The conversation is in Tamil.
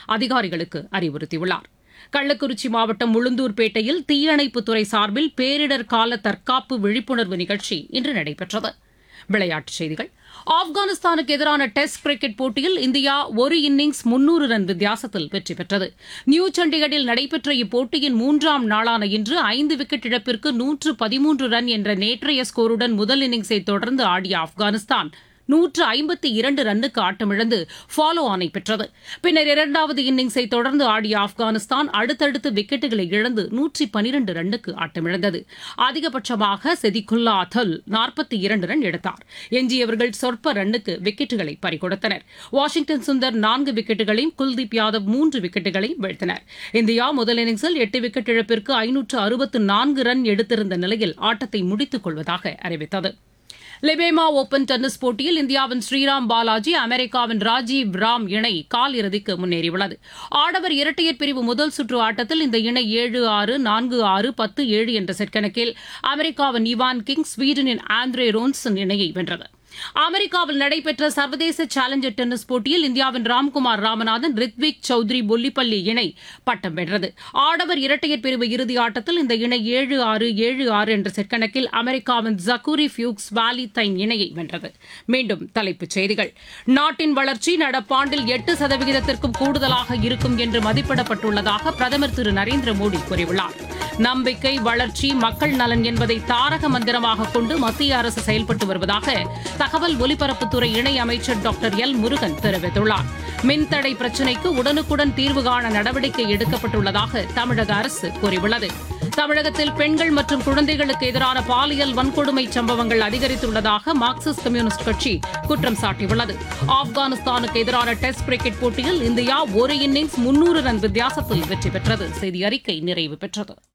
அதிகாரிகளுக்கு அறிவுறுத்தியுள்ளார் கள்ளக்குறிச்சி மாவட்டம் உளுந்தூர்பேட்டையில் தீயணைப்புத்துறை சார்பில் பேரிடர் கால தற்காப்பு விழிப்புணர்வு நிகழ்ச்சி இன்று நடைபெற்றது விளையாட்டுச் செய்திகள் ஆப்கானிஸ்தானுக்கு எதிரான டெஸ்ட் கிரிக்கெட் போட்டியில் இந்தியா ஒரு இன்னிங்ஸ் முன்னூறு ரன் வித்தியாசத்தில் வெற்றி பெற்றது நியூ சண்டிகரில் நடைபெற்ற இப்போட்டியின் மூன்றாம் நாளான இன்று ஐந்து விக்கெட் இழப்பிற்கு நூற்று பதிமூன்று ரன் என்ற நேற்றைய ஸ்கோருடன் முதல் இன்னிங்ஸை தொடர்ந்து ஆடிய ஆப்கானிஸ்தான் நூற்று ஐம்பத்தி இரண்டு ரன்னுக்கு ஆட்டமிழந்து ஃபாலோ ஆனை பெற்றது பின்னர் இரண்டாவது இன்னிங்ஸை தொடர்ந்து ஆடிய ஆப்கானிஸ்தான் அடுத்தடுத்து விக்கெட்டுகளை இழந்து நூற்றி பனிரண்டு ரன்னுக்கு ஆட்டமிழந்தது அதிகபட்சமாக செதிகுல்லா அத்தல் நாற்பத்தி இரண்டு ரன் எடுத்தார் எஞ்சியவர்கள் சொற்ப ரன்னுக்கு விக்கெட்டுகளை பறிகொடுத்தனர் வாஷிங்டன் சுந்தர் நான்கு விக்கெட்டுகளையும் குல்தீப் யாதவ் மூன்று விக்கெட்டுகளையும் வீழ்த்தினர் இந்தியா முதல் இன்னிங்ஸில் எட்டு விக்கெட் இழப்பிற்கு ஐநூற்று அறுபத்து நான்கு ரன் எடுத்திருந்த நிலையில் ஆட்டத்தை முடித்துக் கொள்வதாக அறிவித்தது லெபேமா ஓபன் டென்னிஸ் போட்டியில் இந்தியாவின் ஸ்ரீராம் பாலாஜி அமெரிக்காவின் ராஜீவ் ராம் இணை கால் இறுதிக்கு முன்னேறியுள்ளது ஆடவர் இரட்டையர் பிரிவு முதல் சுற்று ஆட்டத்தில் இந்த இணை ஏழு ஆறு நான்கு ஆறு பத்து ஏழு என்ற செட் கணக்கில் அமெரிக்காவின் இவான் கிங் ஸ்வீடனின் ஆண்ட்ரே ரோன்சன் இணையை வென்றது அமெரிக்காவில் நடைபெற்ற சர்வதேச சேலஞ்சர் டென்னிஸ் போட்டியில் இந்தியாவின் ராம்குமார் ராமநாதன் ரித்விக் சௌத்ரி பொல்லிப்பள்ளி இணை பட்டம் வென்றது ஆடவர் இரட்டையர் பிரிவு இறுதி ஆட்டத்தில் இந்த இணை ஏழு ஆறு ஏழு ஆறு என்ற செட் கணக்கில் அமெரிக்காவின் ஜக்கூரி ஃபியூக்ஸ் வாலி தைன் இணையை வென்றது மீண்டும் தலைப்புச் செய்திகள் நாட்டின் வளர்ச்சி நடப்பாண்டில் எட்டு சதவிகிதத்திற்கும் கூடுதலாக இருக்கும் என்று மதிப்பிடப்பட்டுள்ளதாக பிரதமர் திரு நரேந்திர மோடி கூறியுள்ளார் நம்பிக்கை வளர்ச்சி மக்கள் நலன் என்பதை தாரக மந்திரமாக கொண்டு மத்திய அரசு செயல்பட்டு வருவதாக தகவல் ஒலிபரப்புத்துறை இணை அமைச்சர் டாக்டர் எல் முருகன் தெரிவித்துள்ளார் மின்தடை பிரச்சினைக்கு உடனுக்குடன் தீர்வு காண நடவடிக்கை எடுக்கப்பட்டுள்ளதாக தமிழக அரசு கூறியுள்ளது தமிழகத்தில் பெண்கள் மற்றும் குழந்தைகளுக்கு எதிரான பாலியல் வன்கொடுமை சம்பவங்கள் அதிகரித்துள்ளதாக மார்க்சிஸ்ட் கம்யூனிஸ்ட் கட்சி குற்றம் சாட்டியுள்ளது ஆப்கானிஸ்தானுக்கு எதிரான டெஸ்ட் கிரிக்கெட் போட்டியில் இந்தியா ஒரு இன்னிங்ஸ் முன்னூறு ரன் வித்தியாசத்தில் வெற்றி பெற்றது செய்தி அறிக்கை நிறைவு பெற்றது